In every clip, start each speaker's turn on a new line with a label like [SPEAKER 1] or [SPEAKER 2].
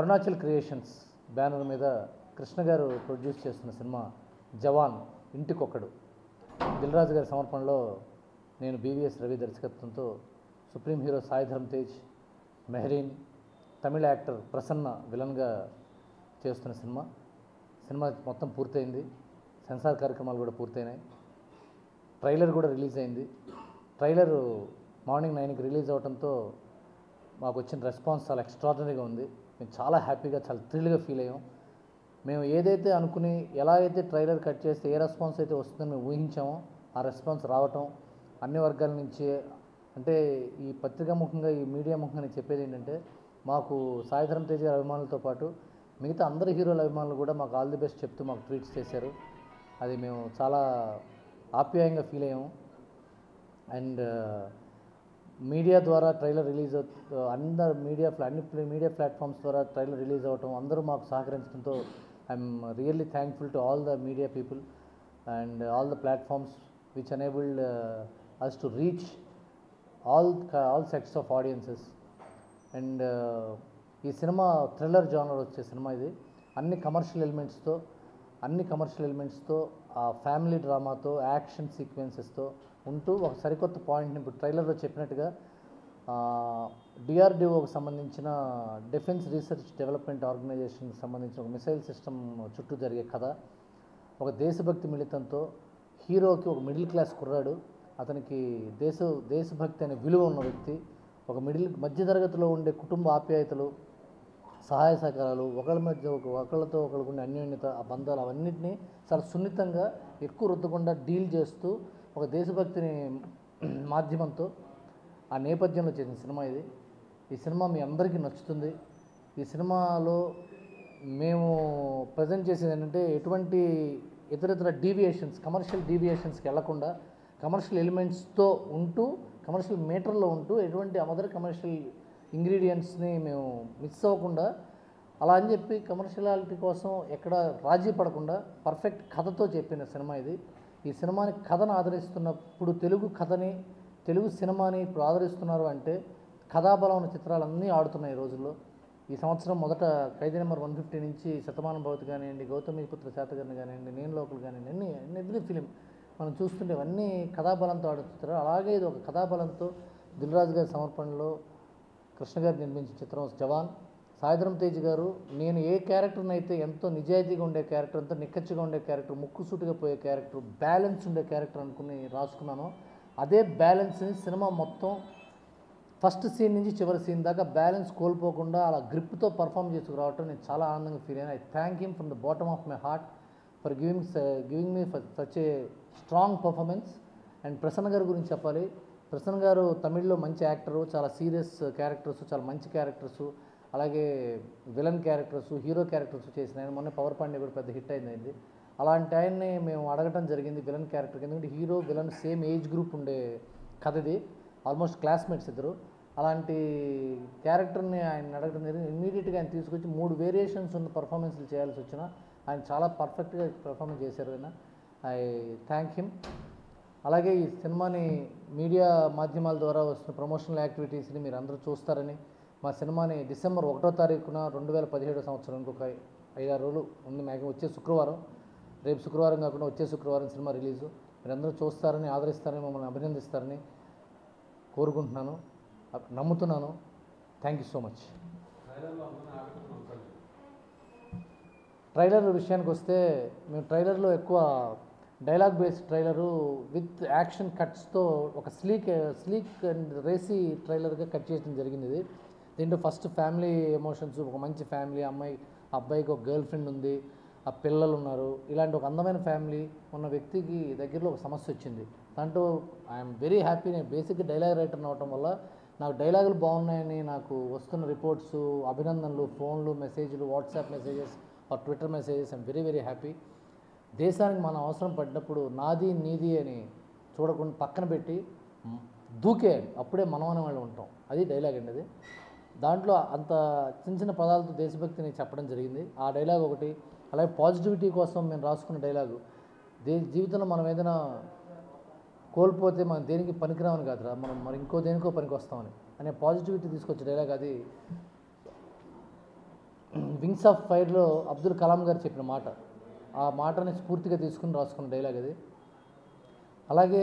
[SPEAKER 1] Arunachal creations banner మీద కృష్ణ గారు produce చేస్తున్న సినిమా జవాన్ ఇంటికొకడు దిల్రాజు గారి సమర్పణలో నేను బీవీఎస్ రవి దర్శకత్వంతో సుప్రీం హీరో సాయి ధరమ్ తేజ్ మెహరీన్ తమిళ యాక్టర్ ప్రసన్న విలన్గా చేస్తున్న సినిమా సినిమా మొత్తం పూర్తయింది సెన్సార్ కార్యక్రమాలు కూడా పూర్తయినాయి ట్రైలర్ కూడా రిలీజ్ అయింది ట్రైలర్ మార్నింగ్ నైన్కి రిలీజ్ అవడంతో మాకు వచ్చిన రెస్పాన్స్ చాలా ఎక్స్ట్రాడినరీగా ఉంది మేము చాలా హ్యాపీగా చాలా థ్రిల్గా ఫీల్ అయ్యాం మేము ఏదైతే అనుకుని ఎలా అయితే ట్రైలర్ కట్ చేస్తే ఏ రెస్పాన్స్ అయితే వస్తుందో మేము ఊహించామో ఆ రెస్పాన్స్ రావటం అన్ని వర్గాల నుంచి అంటే ఈ పత్రికా ముఖంగా ఈ మీడియా ముఖంగా నేను చెప్పేది ఏంటంటే మాకు సాయిధరం తేజ్ గారి అభిమానులతో పాటు మిగతా అందరి హీరోల అభిమానులు కూడా మాకు ఆల్ ది బెస్ట్ చెప్తూ మాకు ట్వీట్స్ చేశారు అది మేము చాలా ఆప్యాయంగా ఫీల్ అయ్యాము అండ్ మీడియా ద్వారా ట్రైలర్ రిలీజ్ అవుతూ అందరు మీడియా ప్లా- అన్ని ప్లే- మీడియా ప్లాట్ఫామ్స్ ద్వారా ట్రైలర్ రిలీజ్ అవ్వటం అందరూ మాకు సహకరించడంతో I'm really thankful to all the media people and all the platforms which enabled us to reach all all sects of audiences and ఈ సినిమా థ్రిల్లర్ జానర్ వచ్చే సినిమా ఇది అన్ని commercial ఎలిమెంట్స్తో అన్ని కమర్షియల్ ఎలిమెంట్స్తో ఆ ఫ్యామిలీ డ్రామాతో యాక్షన్ సీక్వెన్సెస్తో ఉంటూ ఒక సరికొత్త పాయింట్ని ఇప్పుడు ట్రైలర్లో చెప్పినట్టుగా డిఆర్డిఓకి సంబంధించిన డిఫెన్స్ రీసెర్చ్ డెవలప్మెంట్ ఆర్గనైజేషన్కి సంబంధించిన ఒక మిసైల్ సిస్టమ్ చుట్టూ జరిగే కథ ఒక దేశభక్తి మిళితంతో హీరోకి ఒక మిడిల్ క్లాస్ కుర్రాడు అతనికి దేశ దేశభక్తి అనే విలువ ఉన్న వ్యక్తి ఒక మిడిల్ మధ్యతరగతిలో ఉండే కుటుంబ ఆప్యాయతలు సహాయ సహకారాలు ఒకళ్ళ మధ్య ఒక ఒకళ్ళతో ఒకళ్ళకు ఉండే అన్యోన్యత ఆ బంధాలు అవన్నింటినీ చాలా సున్నితంగా ఎక్కువ రుద్దకుండా డీల్ చేస్తూ ఒక దేశభక్తిని మాధ్యమంతో ఆ నేపథ్యంలో చేసిన సినిమా ఇది ఈ సినిమా మీ అందరికీ నచ్చుతుంది ఈ సినిమాలో మేము ప్రజెంట్ చేసేది ఏంటంటే ఎటువంటి ఇతర ఇతర డీవియేషన్స్ కమర్షియల్ డీవియేషన్స్కి వెళ్లకుండా కమర్షియల్ ఎలిమెంట్స్తో ఉంటూ కమర్షియల్ మీటర్లో ఉంటూ ఎటువంటి అదర్ కమర్షియల్ ఇంగ్రీడియంట్స్ని మేము మిస్ అవ్వకుండా అలా అని చెప్పి కమర్షియాలిటీ కోసం ఎక్కడ రాజీ పడకుండా పర్ఫెక్ట్ కథతో చెప్పిన సినిమా ఇది ఈ సినిమాని కథను ఆదరిస్తున్నప్పుడు తెలుగు కథని తెలుగు సినిమాని ఇప్పుడు ఆదరిస్తున్నారు అంటే కథాబలం ఉన్న చిత్రాలన్నీ ఆడుతున్నాయి ఈ రోజుల్లో ఈ సంవత్సరం మొదట ఖైదీ నెంబర్ వన్ ఫిఫ్టీ నుంచి శతమానం భవతి కానివ్వండి గౌతమిపుత్ర శాతకర్ణి కానివ్వండి నేను లోకల్ కానివ్వండి అన్ని అన్ని ఎవ్రీ ఫిలిం మనం చూస్తుంటే అన్నీ కథాబలంతో ఆడుతున్నారు అలాగే ఇది ఒక కథాబలంతో దిల్రాజు గారి సమర్పణలో కృష్ణ గారు నిర్మించిన చిత్రం జవాన్ సాయిధరం తేజ్ గారు నేను ఏ క్యారెక్టర్ని అయితే ఎంతో నిజాయితీగా ఉండే క్యారెక్టర్ ఎంతో నిక్కచ్చిగా ఉండే క్యారెక్టర్ ముక్కుసూటిగా పోయే క్యారెక్టర్ బ్యాలెన్స్ ఉండే క్యారెక్టర్ అనుకుని రాసుకున్నాను అదే బ్యాలెన్స్ని సినిమా మొత్తం ఫస్ట్ సీన్ నుంచి చివరి సీన్ దాకా బ్యాలెన్స్ కోల్పోకుండా అలా గ్రిప్తో పర్ఫామ్ చేసుకురావటం నేను చాలా ఆనందంగా ఫీల్ అయ్యాను I thank him from the bottom of my heart for giving giving me for such a strong performance and Prasanna గారి గురించి చెప్పాలి ప్రసన్న గారు తమిళ్లో మంచి యాక్టరు చాలా సీరియస్ క్యారెక్టర్స్ చాలా మంచి క్యారెక్టర్స్ అలాగే విలన్ క్యారెక్టర్స్ హీరో క్యారెక్టర్స్ చేసిన ఆయన మొన్న పవర్ పాండే కూడా పెద్ద హిట్ అయింది అయింది అలాంటి ఆయన్ని మేము అడగటం జరిగింది విలన్ క్యారెక్టర్ ఎందుకంటే hero villain same age group ఉండే కథ ఇది ఆల్మోస్ట్ క్లాస్మేట్స్ ఇద్దరు అలాంటి క్యారెక్టర్ని ఆయన అడగడం జరిగింది ఇమ్మీడియట్గా ఆయన తీసుకొచ్చి మూడు వేరియేషన్స్ ఉన్న పర్ఫార్మెన్స్లు చేయాల్సి వచ్చిన ఆయన చాలా పర్ఫెక్ట్గా పర్ఫార్మెన్స్ చేశారు ఆయన ఐ థ్యాంక్ హిమ్ అలాగే ఈ సినిమాని మీడియా మాధ్యమాల ద్వారా వస్తున్న ప్రమోషనల్ యాక్టివిటీస్ని మీరు అందరూ చూస్తారని మా సినిమాని డిసెంబర్ ఒకటో తారీఖున రెండు వేల పదిహేడో సంవత్సరం ఇంకొక ఐదారు రోజులు ఉంది మ్యాక్సిమం వచ్చే శుక్రవారం రేపు శుక్రవారం కాకుండా వచ్చే శుక్రవారం సినిమా రిలీజు మీరందరూ చూస్తారని ఆదరిస్తారని మమ్మల్ని అభినందిస్తారని కోరుకుంటున్నాను అప్- నమ్ముతున్నాను thank you so much trailer విషయానికి వస్తే మేము ట్రైలర్లో ఎక్కువ dialogue based trailer with action కట్స్తో ఒక స్లీక్ స్లీక్ అండ్ రేసీ ట్రైలర్గా కట్ చేయడం జరిగింది ఇది దీంట్లో ఫస్ట్ ఫ్యామిలీ ఎమోషన్స్ ఒక మంచి ఫ్యామిలీ అమ్మాయి అబ్బాయికి ఒక గర్ల్ ఫ్రెండ్ ఉంది ఆ పిల్లలు ఉన్నారు ఇలాంటి ఒక అందమైన ఫ్యామిలీ ఉన్న వ్యక్తికి దగ్గరలో ఒక సమస్య వచ్చింది దాంట్లో ఐఎమ్ వెరీ హ్యాపీ నేను బేసిక్గా డైలాగ్ రైటర్ అవటం వల్ల నాకు డైలాగులు బాగున్నాయని నాకు వస్తున్న రిపోర్ట్స్ అభినందనలు ఫోన్లు మెసేజ్లు WhatsApp messages or Twitter messages I'm very very happy దేశానికి మనం అవసరం పడినప్పుడు నాది నీది అని చూడకుండా పక్కన పెట్టి మ్, దూకేయాలి అప్పుడే మనం అనే వాళ్ళు ఉంటాం అది డైలాగ్ అండి అది దాంట్లో అంత చిన్న చిన్న పదాలతో దేశభక్తిని చెప్పడం జరిగింది ఆ డైలాగ్ ఒకటి అలాగే పాజిటివిటీ కోసం మేము రాసుకున్న డైలాగు దే జీవితంలో మనం ఏదైనా కోల్పోతే మనం దేనికి పనికిరామని కాదురా మనం మరి ఇంకో దేనికో పనికి వస్తామని అనే పాజిటివిటీ తీసుకొచ్చే డైలాగ్ అది వింగ్స్ ఆఫ్ ఫైర్లో అబ్దుల్ కలాం గారు చెప్పిన మాట ఆ మాటని స్ఫూర్తిగా తీసుకుని రాసుకున్న డైలాగ్ అది అలాగే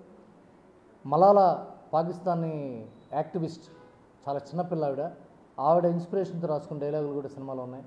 [SPEAKER 1] మలాలా పాకిస్తానీ యాక్టివిస్ట్ చాలా చిన్నపిల్ల ఆవిడ ఆవిడ ఇన్స్పిరేషన్తో రాసుకున్న డైలాగులు కూడా సినిమాలో ఉన్నాయి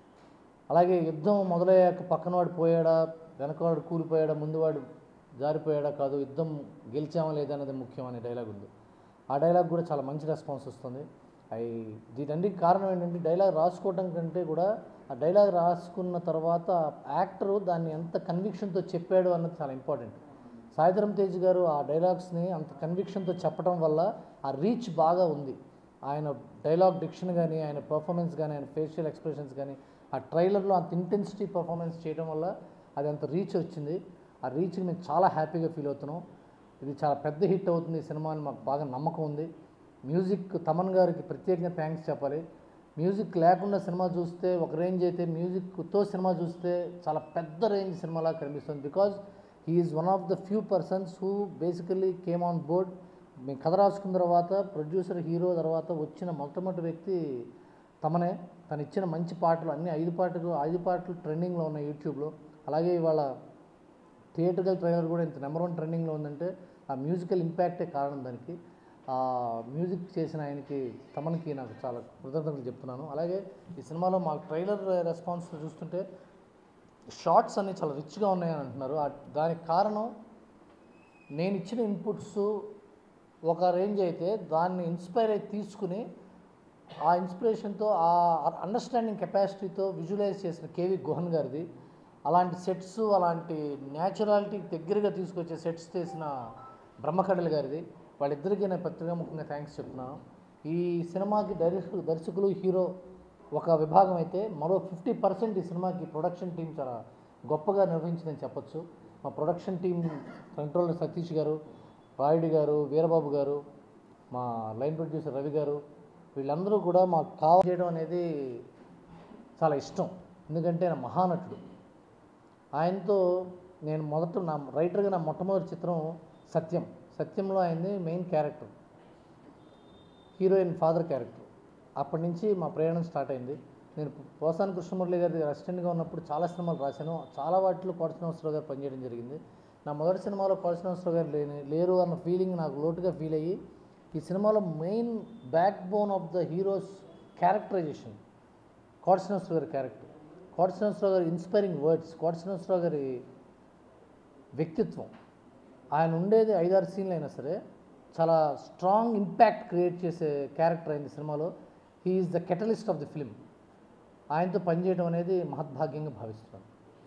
[SPEAKER 1] అలాగే యుద్ధం మొదలయ్యాక పక్కనవాడు పోయాడా వెనకవాడు కూలిపోయాడా ముందువాడు జారిపోయాడా కాదు యుద్ధం గెలిచామా లేదా అనేది ముఖ్యం అనే డైలాగ్ ఉంది ఆ డైలాగ్ కూడా చాలా మంచి రెస్పాన్స్ వస్తుంది అవి దీటన్నిటికి కారణం ఏంటంటే డైలాగ్ రాసుకోవడం కంటే కూడా ఆ డైలాగ్ రాసుకున్న తర్వాత యాక్టరు దాన్ని ఎంత కన్విక్షన్తో చెప్పాడు అన్నది చాలా ఇంపార్టెంట్ సాయిధరం తేజ్ గారు ఆ డైలాగ్స్ని అంత కన్విక్షన్తో చెప్పడం వల్ల ఆ రీచ్ బాగా ఉంది ఆయన డైలాగ్ డిక్షన్ కానీ ఆయన పర్ఫార్మెన్స్ కానీ ఆయన ఫేషియల్ ఎక్స్ప్రెషన్స్ కానీ ఆ ట్రైలర్లో అంత ఇంటెన్సిటీ పర్ఫార్మెన్స్ చేయడం వల్ల అది అంత రీచ్ వచ్చింది ఆ రీచ్కి మేము చాలా హ్యాపీగా ఫీల్ అవుతున్నాం ఇది చాలా పెద్ద హిట్ అవుతుంది ఈ సినిమా అని మాకు బాగా నమ్మకం ఉంది మ్యూజిక్ తమన్ గారికి ప్రత్యేకంగా థ్యాంక్స్ చెప్పాలి మ్యూజిక్ లేకుండా సినిమా చూస్తే ఒక రేంజ్ అయితే మ్యూజిక్తో సినిమా చూస్తే చాలా పెద్ద రేంజ్ సినిమాలా కనిపిస్తుంది because he is one of the few persons who basically came on board మేము కథ రాసుకున్న తర్వాత ప్రొడ్యూసర్ హీరో తర్వాత వచ్చిన మొట్టమొదటి వ్యక్తి తమనే తను ఇచ్చిన మంచి పాటలు అన్ని ఐదు పాటలు ఐదు పాటలు ట్రెండింగ్లో ఉన్నాయి యూట్యూబ్లో అలాగే ఇవాళ థియేటర్కల్ ట్రైలర్ కూడా ఇంత నెంబర్ వన్ ట్రెండింగ్లో ఉందంటే ఆ మ్యూజికల్ ఇంపాక్టే కారణం దానికి ఆ మ్యూజిక్ చేసిన ఆయనకి తమన్కి నాకు చాలా కృతజ్ఞతలు చెప్తున్నాను అలాగే ఈ సినిమాలో మాకు ట్రైలర్ రెస్పాన్స్ చూస్తుంటే షార్ట్స్ అన్నీ చాలా రిచ్గా ఉన్నాయని అంటున్నారు ఆ- దానికి కారణం నేను ఇచ్చిన ఇన్పుట్స్ ఒక రేంజ్ అయితే దాన్ని ఇన్స్పైర్ అయి తీసుకుని ఆ ఇన్స్పిరేషన్తో ఆ అండర్స్టాండింగ్ కెపాసిటీతో విజువలైజ్ చేసిన కేవి గుహన్ గారిది అలాంటి సెట్స్ అలాంటి న్యాచురాలిటీ దగ్గరగా తీసుకొచ్చే సెట్స్ చేసిన బ్రహ్మకడలి గారిది వాళ్ళిద్దరికీ నేను ప్రత్యేకంగా ముఖ్యంగా థ్యాంక్స్ చెప్తున్నాను ఈ సినిమాకి డైరెక్టర్ దర్శకులు హీరో ఒక విభాగం అయితే మరో ఫిఫ్టీ పర్సెంట్ ఈ సినిమాకి ప్రొడక్షన్ టీం చాలా గొప్పగా నిర్వహించిందని చెప్పొచ్చు మా ప్రొడక్షన్ టీం కంట్రోలర్ సతీష్ గారు రాయుడు గారు వీరబాబు గారు మా లైన్ ప్రొడ్యూసర్ రవి గారు వీళ్ళందరూ కూడా మాకు కావ చేయడం అనేది చాలా ఇష్టం ఎందుకంటే ఆయన మహానటుడు ఆయనతో నేను మొదట నా రైటర్గా నా మొట్టమొదటి చిత్రం సత్యం సత్యంలో ఆయన్ని main character heroine father character అప్పటి నుంచి మా ప్రయాణం స్టార్ట్ అయింది నేను పోసాని కృష్ణమురళి గారి అసిస్టెంట్గా ఉన్నప్పుడు చాలా సినిమాలు రాశాను చాలా వాటిలో కోట శ్రీనివాసరావు గారు పనిచేయడం జరిగింది నా మొదటి సినిమాలో కోట శ్రీనివాసరావు గారు లేని లేరు అన్న ఫీలింగ్ నాకు లోటుగా ఫీల్ అయ్యి ఈ సినిమాలో main backbone of the heroes characterization Kota Srinivasarao గారి క్యారెక్టర్ కోట శ్రీనివాసరావు గారి ఇన్స్పైరింగ్ వర్డ్స్ కోట శ్రీనివాసరావు గారి వ్యక్తిత్వం ఆయన ఉండేది ఐదారు సీన్లు అయినా సరే చాలా స్ట్రాంగ్ ఇంపాక్ట్ క్రియేట్ చేసే క్యారెక్టర్ అయింది సినిమాలో he is the catalyst of the film ఆయనతో పనిచేయడం అనేది మహద్భాగ్యంగా భావిస్తున్నాను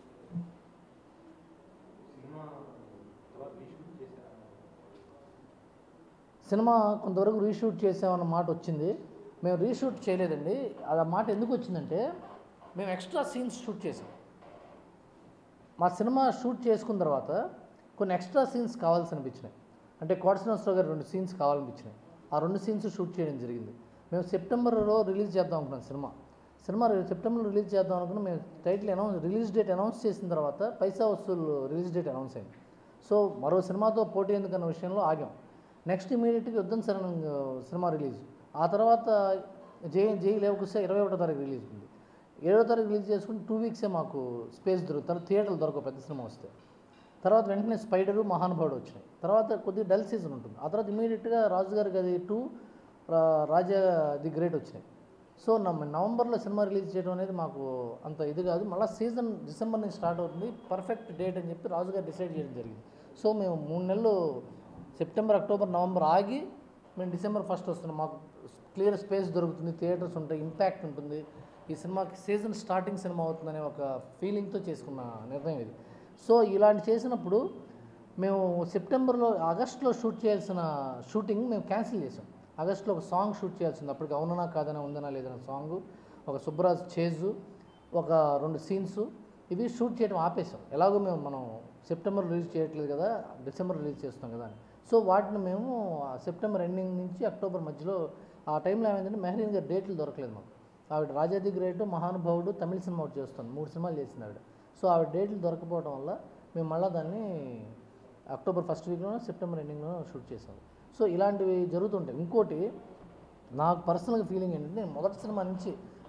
[SPEAKER 1] సినిమా కొంతవరకు రీషూట్ చేసామన్న మాట వచ్చింది మేము రీషూట్ చేయలేదండి అది ఆ మాట ఎందుకు వచ్చిందంటే మేము ఎక్స్ట్రా సీన్స్ షూట్ చేసాం మా సినిమా షూట్ చేసుకున్న తర్వాత కొన్ని ఎక్స్ట్రా సీన్స్ కావాల్సి అనిపించినాయి అంటే కోట శ్రీనివాసరావు గారు రెండు సీన్స్ కావాలనిపించినాయి ఆ రెండు సీన్స్ షూట్ చేయడం జరిగింది మేము సెప్టెంబర్లో రిలీజ్ చేద్దాం అనుకున్నాం సినిమా సినిమా రి- సెప్టెంబర్లో రిలీజ్ చేద్దాం అనుకున్నాం మేము title announce release date announce చేసిన తర్వాత Paisa Vasool release date announce అయింది సో మరో సినిమాతో పోటీ ఎందుకన్న విషయంలో ఆగాం నెక్స్ట్ ఇమీడియట్గా యుద్ధం శరణం ఆ, సినిమా రిలీజ్ ఆ తర్వాత జై జై లేవకుస్తే ఇరవై ఒకటో తారీఖు రిలీజ్ ఉంది ఏడో తారీఖు రిలీజ్ చేసుకుని టూ వీక్సే మాకు స్పేస్ దొరుకుతారు థియేటర్లు దొరకవు పెద్ద సినిమా వస్తే తర్వాత వెంటనే స్పైడరు మహానుభావుడు వచ్చినాయి తర్వాత కొద్దిగా డల్ సీజన్ ఉంటుంది ఆ తర్వాత ఇమీడియట్గా Rajugari Gadhi two Raja the great వచ్చినాయి సో నమ్మ నవంబర్లో సినిమా రిలీజ్ చేయడం అనేది మాకు అంత ఇది కాదు మళ్ళీ సీజన్ డిసెంబర్ నుంచి స్టార్ట్ అవుతుంది పర్ఫెక్ట్ డేట్ అని చెప్పి రాజుగారు డిసైడ్ చేయడం జరిగింది సో మేము మూడు నెలలు సెప్టెంబర్ అక్టోబర్ నవంబర్ ఆగి మేము డిసెంబర్ ఫస్ట్ వస్తున్నాం మాకు క్లియర్ స్పేస్ దొరుకుతుంది థియేటర్స్ ఉంటాయి ఇంపాక్ట్ ఉంటుంది ఈ సినిమాకి సీజన్ స్టార్టింగ్ సినిమా అవుతుందనే ఒక ఫీలింగ్తో చేసుకున్న నిర్ణయం ఇది సో ఇలాంటి చేసినప్పుడు మేము సెప్టెంబర్లో ఆగస్టులో షూట్ చేయాల్సిన షూటింగ్ మేము క్యాన్సిల్ చేసాం ఆగస్టులో ఒక సాంగ్ షూట్ చేయాల్సింది అప్పటికి అవుననా కాదనా ఉందనా లేదన్న సాంగ్ ఒక సుబ్బరాజ్ చేజు ఒక రెండు సీన్స్ ఇవి షూట్ చేయడం ఆపేసాం ఎలాగో మేము మనం సెప్టెంబర్ రిలీజ్ చేయట్లేదు కదా డిసెంబర్ రిలీజ్ చేస్తాం కదా అని సో వాటిని మేము ఆ సెప్టెంబర్ ఎండింగ్ నుంచి అక్టోబర్ మధ్యలో ఆ టైంలో ఏమైందంటే మెహరీన్ గారి డేట్లు దొరకలేదు మాకు ఆవిడ రాజాది గ్రేట్ మహానుభావుడు తమిళ సినిమా ఒకటి చేస్తుంది మూడు సినిమాలు చేసింది ఆవిడ సో ఆవిడ డేట్లు దొరకపోవడం వల్ల మేము మళ్ళీ దాన్ని అక్టోబర్ ఫస్ట్ వీక్లో సెప్టెంబర్ ఎండింగ్లో షూట్ చేసాం సో ఇలాంటివి జరుగుతుంటాయి ఇంకోటి నాకు పర్సనల్గా ఫీలింగ్ ఏంటంటే నేను మొదటి సినిమా నుంచి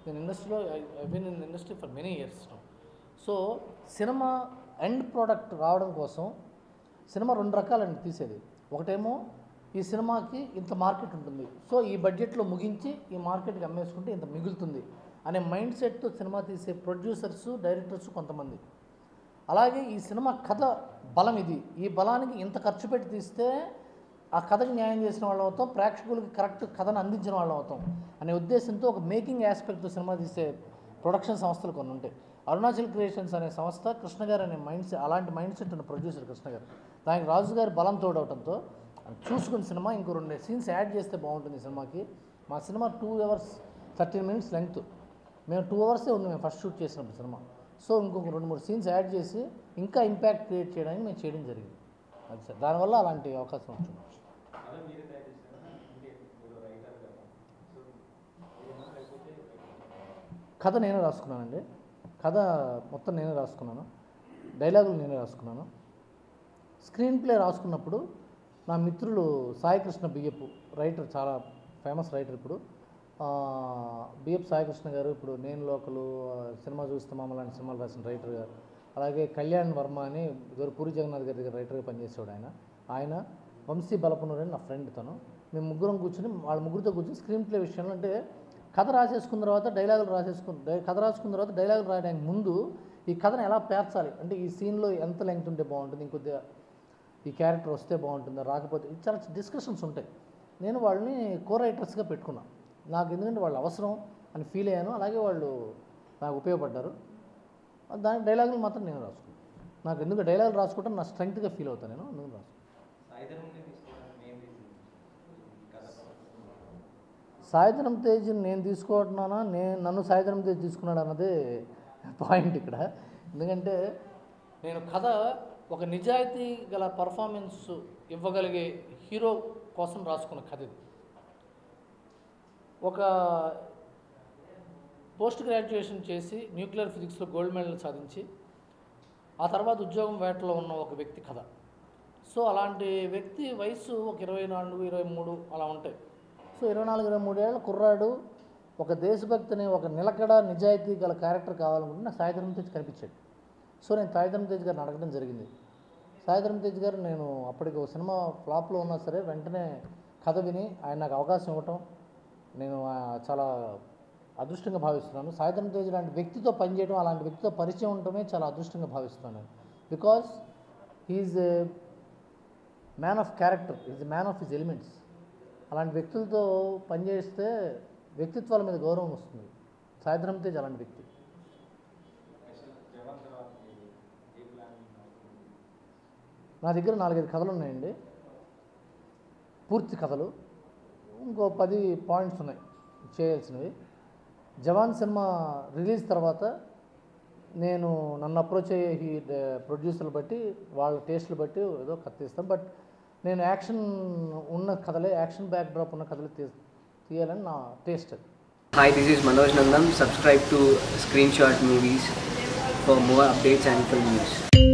[SPEAKER 1] నేను ఇండస్ట్రీలో I been in industry for many years so సినిమా ఎండ్ ప్రోడక్ట్ రావడం కోసం సినిమా రెండు రకాలండి తీసేది ఒకటేమో ఈ సినిమాకి ఇంత మార్కెట్ ఉంటుంది సో ఈ బడ్జెట్లో ముగించి ఈ మార్కెట్కి అమ్మేసుకుంటే ఇంత మిగులుతుంది అనే మైండ్ సెట్తో సినిమా తీసే ప్రొడ్యూసర్స్ డైరెక్టర్స్ కొంతమంది అలాగే ఈ సినిమా కథ బలం ఇది ఈ బలానికి ఇంత ఖర్చు పెట్టి తీస్తే ఆ కథకి న్యాయం చేసిన వాళ్ళం అవుతాం ప్రేక్షకులకి కరెక్ట్ కథను అందించిన వాళ్ళం అవుతాం అనే ఉద్దేశంతో ఒక మేకింగ్ ఆస్పెక్ట్ సినిమా తీసే ప్రొడక్షన్ సంస్థలు కొన్ని ఉంటాయి అరుణాచల్ క్రియేషన్స్ అనే సంస్థ కృష్ణ గారు అనే మైండ్ సెట్ అలాంటి మైండ్ సెట్ ఉన్న ప్రొడ్యూసర్ కృష్ణ గారు దానికి రాజు గారి బలం తోడవటంతో చూసుకున్న సినిమా ఇంకో రెండు సీన్స్ యాడ్ చేస్తే బాగుంటుంది ఈ సినిమాకి మా సినిమా two hours thirteen minutes length మేము టూ అవర్సే ఉంది మేము ఫస్ట్ షూట్ చేసినప్పుడు సినిమా సో ఇంకొక రెండు మూడు సీన్స్ యాడ్ చేసి ఇంకా ఇంపాక్ట్ క్రియేట్ చేయడానికి మేము చేయడం జరిగింది అది సార్ దానివల్ల అలాంటి అవకాశం వచ్చింది
[SPEAKER 2] అదే మీరే తయారు చేశారా ఇంకే మీరు రైటర్ కదా సో ఏమన్నా లేకపోతే
[SPEAKER 1] కథ నేనే రాసుకున్నానండి కథ మొత్తం నేనే రాసుకున్నాను డైలాగులు నేనే రాసుకున్నాను స్క్రీన్ ప్లే రాసుకున్నప్పుడు నా మిత్రులు సాయికృష్ణ బియ్యపు రైటర్ చాలా ఫేమస్ రైటర్ ఇప్పుడు ఆ, బిఎఫ్ సాయికృష్ణ గారు ఇప్పుడు నేను లోకలు ఆ, సినిమా చూస్తే మామ లాంటి సినిమాలు రాసిన రైటర్ గారు అలాగే కళ్యాణ్ వర్మ అని ఇదివరకు పూరి జగన్నాథ్ గారి దగ్గర రైటర్గా పనిచేసేవాడు ఆయన ఆయన వంశీ బలపనూరు అని నా ఫ్రెండ్ తను మేము ముగ్గురం కూర్చొని వాళ్ళ ముగ్గురితో కూర్చొని స్క్రీన్ ప్లే విషయంలో అంటే కథ రాసేసుకున్న తర్వాత డైలాగులు రాసేసుకున్న డై- కథ రాసుకున్న తర్వాత డైలాగులు రాయడానికి ముందు ఈ కథను ఎలా పేర్చాలి అంటే ఈ సీన్లో ఎంత లెంగ్త్ ఉంటే బాగుంటుంది ఇంకొద్దిగా ఈ క్యారెక్టర్ వస్తే బాగుంటుందా రాకపోతే ఇది చాలా డిస్కషన్స్ ఉంటాయి నేను వాళ్ళని కో రైటర్స్గా పెట్టుకున్నా నాకు ఎందుకంటే వాళ్ళు అవసరం అని ఫీల్ అయ్యాను అలాగే వాళ్ళు నాకు ఉపయోగపడ్డారు దాని డైలాగులు మాత్రం నేను రాసుకున్నాను నాకు ఎందుకు డైలాగులు రాసుకోవడం నా స్ట్రెంగ్త్గా ఫీల్ అవుతాను నేను అందుకు రాసుకున్నాను
[SPEAKER 2] సాయుధంని తీసుకోవడానికి మెయిన్ రీజన్ కథ
[SPEAKER 1] సాయంత్రం తేజ్ నేను తీసుకుంటున్నానా నేను నన్ను సాయంత్రం తేజ్ తీసుకున్నాడు అన్నది పాయింట్ ఇక్కడ ఎందుకంటే నేను కథ ఒక నిజాయితీ గల పర్ఫార్మెన్స్ ఇవ్వగలిగే హీరో కోసం రాసుకున్న కథ ఇది ఒక పోస్ట్ గ్రాడ్యుయేషన్ చేసి న్యూక్లియర్ ఫిజిక్స్లో గోల్డ్ మెడల్ సాధించి ఆ తర్వాత ఉద్యోగం వేటలో ఉన్న ఒక వ్యక్తి కథ సో అలాంటి వ్యక్తి వయసు ఒక ఇరవై నాలుగు ఇరవై మూడు అలా ఉంటాయి సో ఇరవై నాలుగు ఇరవై మూడేళ్ళ కుర్రాడు ఒక దేశభక్తిని ఒక నిలకడ నిజాయితీ గల క్యారెక్టర్ కావాలనుకుంటే నాకు సాయిధరం తేజ్ కనిపించాడు సో నేను సాయిధరం తేజ్ గారిని అడగడం జరిగింది సాయిధరం తేజ్ గారు నేను అప్పటికి ఒక సినిమా ఫ్లాప్లో ఉన్నా సరే వెంటనే కథ విని ఆయన నాకు అవకాశం ఇవ్వటం నేను ఆ, చాలా అదృష్టంగా భావిస్తున్నాను సాయిధరం తేజ్ లాంటి వ్యక్తితో పనిచేయడం అలాంటి వ్యక్తితో పరిచయం ఉండటమే చాలా అదృష్టంగా భావిస్తున్నాను because he is a man of character is man of his elements అలాంటి వ్యక్తులతో పనిచేస్తే వ్యక్తిత్వాల మీద గౌరవం వస్తుంది సాయంత్రం తేజ్ అలాంటి వ్యక్తి
[SPEAKER 2] స్పెషల్ జవాన్ తర్వాత ఏ ప్లాన్
[SPEAKER 1] నా దగ్గర నాలుగైదు కథలు ఉన్నాయండి పూర్తి కథలు ఇంకో పది పాయింట్స్ ఉన్నాయి చేయాల్సినవి జవాన్ సినిమా రిలీజ్ తర్వాత నేను నన్ను అప్రోచ్ అయ్యే ఈ ప్రొడ్యూసర్లు బట్టి వాళ్ళ టేస్ట్లు బట్టి ఏదో కథ తీస్తాను బట్ నేను యాక్షన్ ఉన్న కథలే యాక్షన్ బ్యాక్ డ్రాప్ ఉన్న కథలు తీ తీయాలని నా టేస్ట్ అది
[SPEAKER 3] Hi, this is Manoj Nandam. Subscribe to Screenshot Movies for more updates and film news.